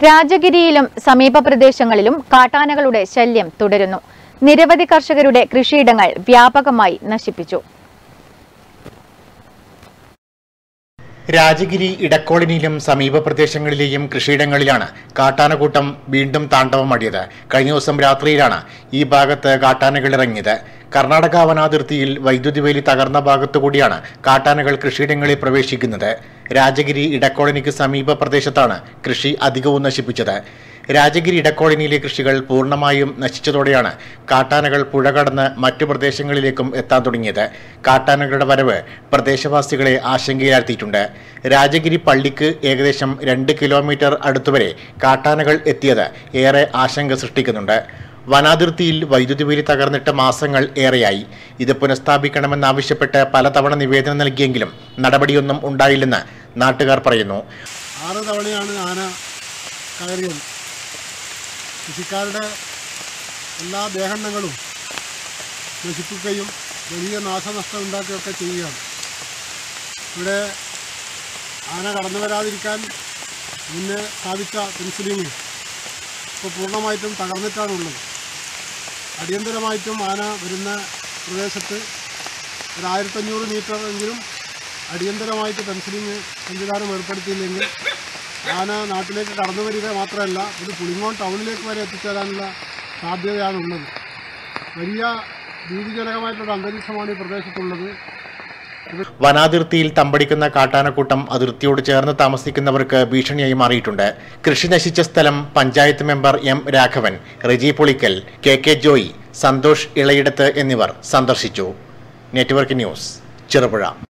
രാജഗിരിയിലും സമീപ പ്രദേശങ്ങളിലും കാട്ടാനകളുടെ ശല്യം തുടരുന്നു നിരവധി കർഷകരുടെ കൃഷിയിടങ്ങൾ വ്യാപകമായി നശിപ്പിച്ചു രാജഗിരി ഇടക്കോളനിയിലും സമീപ പ്രദേശങ്ങളിലെയും കൃഷിയിടങ്ങളിലാണ് കാട്ടാനക്കൂട്ടം വീണ്ടും താണ്ഡവമടിയത് കഴിഞ്ഞ ദിവസം രാത്രിയിലാണ് ഈ ഭാഗത്ത് കാട്ടാനകൾ ഇറങ്ങിയത് കർണാടക വനാതിർത്തിയിൽ വൈദ്യുതി വേലി തകർന്ന ഭാഗത്തുകൂടിയാണ് കാട്ടാനകൾ കൃഷിയിടങ്ങളിൽ പ്രവേശിക്കുന്നത് രാജഗിരി ഇടക്കോളനിക്ക് സമീപ പ്രദേശത്താണ് കൃഷി അധികവും നശിപ്പിച്ചത് രാജഗിരി ഇടക്കോളനിയിലെ കൃഷികൾ പൂർണ്ണമായും നശിച്ചതോടെയാണ് കാട്ടാനകൾ പുഴ കടന്ന് മറ്റു പ്രദേശങ്ങളിലേക്കും എത്താൻ തുടങ്ങിയത് കാട്ടാനകളുടെ വരവ് പ്രദേശവാസികളെ ആശങ്കയിലാഴ്ത്തിയിട്ടുണ്ട് രാജഗിരി പള്ളിക്ക് ഏകദേശം രണ്ട് കിലോമീറ്റർ അടുത്തുവരെ കാട്ടാനകൾ എത്തിയത് ഏറെ ആശങ്ക സൃഷ്ടിക്കുന്നുണ്ട് വനാതിർത്തിയിൽ വൈദ്യുതി വേലി തകർന്നിട്ട് മാസങ്ങൾ ഏറെയായി ഇത് പുനഃസ്ഥാപിക്കണമെന്നാവശ്യപ്പെട്ട് പലതവണ നിവേദനം നൽകിയെങ്കിലും നടപടിയൊന്നും ഉണ്ടായില്ലെന്ന് നാട്ടുകാർ പറയുന്നു ആറ് തവണയാണ് ആന കയറിയത് കൃഷിക്കാരുടെ എല്ലാ ദേഹണ്ണങ്ങളും നശിപ്പിക്കുകയും വലിയ നാശനഷ്ടം ഉണ്ടാക്കുകയൊക്കെ ചെയ്യുകയാണ് ഇവിടെ ആന കടന്നു വരാതിരിക്കാൻ മുന്നേ സ്ഥാപിച്ച പെൻസിലിങ് ഇപ്പോൾ പൂർണ്ണമായിട്ടും തകർന്നിട്ടാണുള്ളത് അടിയന്തരമായിട്ടും ആന വരുന്ന പ്രദേശത്ത് ഒരു ആയിരത്തഞ്ഞൂറ് മീറ്റർ എങ്കിലും അടിയന്തരമായിട്ട് പെൻസിലിങ് സംവിധാനം ഏർപ്പെടുത്തിയില്ലെങ്കിൽ ആന നാട്ടിലേക്ക് കടന്നു വരിക മാത്രമല്ല ഇത് പുളിങ്ങോൺ ടൗണിലേക്ക് വരെ എത്തിച്ചേരാനുള്ള സാധ്യതയാണുള്ളത് വലിയ ഭീതിജനകമായിട്ടുള്ള അന്തരീക്ഷമാണ് ഈ പ്രദേശത്തുള്ളത് വനാതിർത്തിയിൽ തമ്പടിക്കുന്ന കാട്ടാനക്കൂട്ടം അതിർത്തിയോട് ചേർന്ന് താമസിക്കുന്നവർക്ക് ഭീഷണിയായി മാറിയിട്ടുണ്ട് കൃഷി നശിച്ച സ്ഥലം panchayat member M Raghavan Reji Pulickal K K Joy Santhosh Ilayidath എന്നിവർ സന്ദർശിച്ചു നെറ്റ്വർക്ക് ന്യൂസ് ചെറുപുഴ